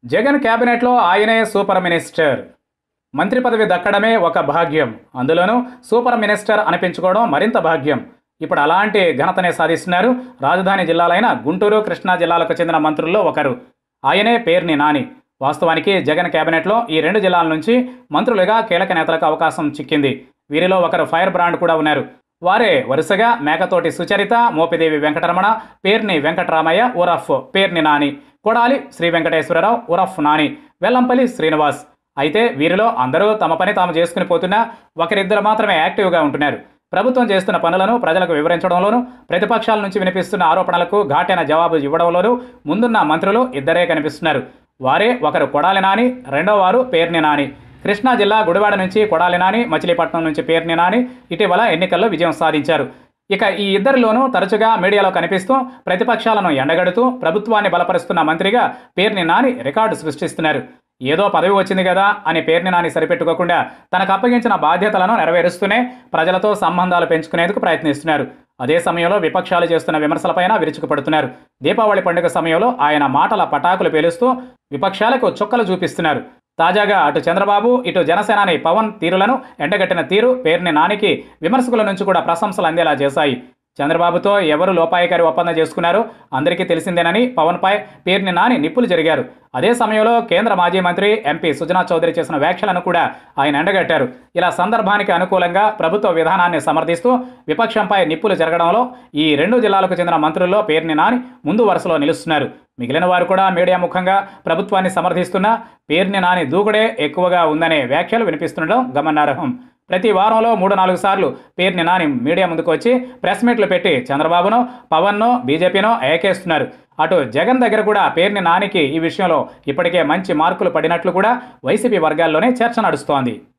జగన్ కేబినెట్లో ఆయనే super minister మంత్రి పదవి దక్కడమే ఒక భాగ్యం అందులోనూ సూపర్ మినిస్టర్ అనిపించుకోవడం మరింత భాగ్యం ఇప్పుడు అలాంటి ఘనతనే సాధిస్తున్నారు రాజధాని జిల్లాలైన గుంటూరు కృష్ణా జిల్లాలకు చెందిన మంత్రుల్లో ఒకరు ఆయనే పేర్ని నాని వాస్తవానికి జగన్ కేబినెట్లో ఈ రెండు జిల్లాల నుంచి మంత్రులుగా కీలక నేతలకు అవకాశం చిక్కింది వీరిలో ఒకరు ఫైర్ బ్రాండ్ కూడా ఉన్నారు వారే వరుసగా మేకతోటి సుచరిత మోపిదేవి వెంకటరమణ పేర్ని వెంకటరామయ్య ఉరఫ్ పేర్ని నాని కొడాలి శ్రీ వెంకటేశ్వరరావు ఉరఫ్ నాని వెల్లంపల్లి శ్రీనివాస్ అయితే వీరిలో అందరూ తమ పని తాము చేసుకుని పోతున్నా ఒకరిద్దరు మాత్రమే యాక్టివ్గా ఉంటున్నారు ప్రభుత్వం చేస్తున్న పనులను ప్రజలకు వివరించడంలోనూ ప్రతిపక్షాల నుంచి వినిపిస్తున్న ఆరోపణలకు ఘాటైన జవాబు ఇవ్వడంలోనూ ముందున్న మంత్రులు ఇద్దరే కనిపిస్తున్నారు వారే ఒకరు కొడాలి నాని రెండో వారు పేర్ని నాని కృష్ణా జిల్లా గుడివాడ నుంచి కొడాలి నాని మచిలీపట్నం నుంచి పేర్ని నాని ఇటీవల ఎన్నికల్లో విజయం సాధించారు ఇక ఈ ఇద్దరిలోనూ తరచుగా మీడియాలో కనిపిస్తూ ప్రతిపక్షాలను ఎండగడుతూ ప్రభుత్వాన్ని బలపరుస్తున్న మంత్రిగా పేర్ని నాని రికార్డు సృష్టిస్తున్నారు ఏదో పదవి వచ్చింది కదా అని పేర్ని నాని సరిపెట్టుకోకుండా తనకు అప్పగించిన బాధ్యతలను నెరవేరుస్తూనే ప్రజలతో సంబంధాలు పెంచుకునేందుకు ప్రయత్నిస్తున్నారు అదే సమయంలో విపక్షాలు చేస్తున్న విమర్శలపైన విరుచుకుపడుతున్నారు దీపావళి పండుగ సమయంలో ఆయన మాటల పటాకులు పేలుస్తూ విపక్షాలకు చుక్కలు చూపిస్తున్నారు తాజాగా అటు చంద్రబాబు ఇటు జనసేనాని పవన్ తీరులను ఎండగట్టిన తీరు పేరుని నానికి విమర్శకుల నుంచి కూడా ప్రశంసలు అందేలా చేశాయి చంద్రబాబుతో ఎవరు లోపాయికారి ఒప్పందం చేసుకున్నారో అందరికీ తెలిసిందేనని పవన్పై పేరుని నాని నిప్పులు జరిగారు అదే సమయంలో కేంద్ర మాజీ మంత్రి ఎంపీ సుజనా చౌదరి చేసిన వ్యాఖ్యలను కూడా ఆయన ఎండగట్టారు ఇలా సందర్భానికి అనుకూలంగా ప్రభుత్వ విధానాన్ని సమర్థిస్తూ విపక్షంపై నిప్పులు జరగడంలో ఈ రెండు జిల్లాలకు చెందిన మంత్రుల్లో పేరుని నాని ముందు వరుసలో నిలుస్తున్నారు మిగిలిన వారు కూడా మీడియా ముఖంగా ప్రభుత్వాన్ని సమర్థిస్తున్నా పేరుని నాని దూకుడే ఎక్కువగా ఉందనే వ్యాఖ్యలు వినిపిస్తుండడం గమనార్హం ప్రతి వారంలో మూడు నాలుగు సార్లు పేరుని నాని మీడియా ముందుకు వచ్చి ప్రెస్ మీట్లు పెట్టి చంద్రబాబును పవన్ను బీజేపీనో ఏకేస్తున్నారు అటు జగన్ దగ్గర కూడా పేరుని నానికి ఈ విషయంలో ఇప్పటికే మంచి మార్కులు పడినట్లు కూడా వైసీపీ వర్గాల్లోనే చర్చ నడుస్తోంది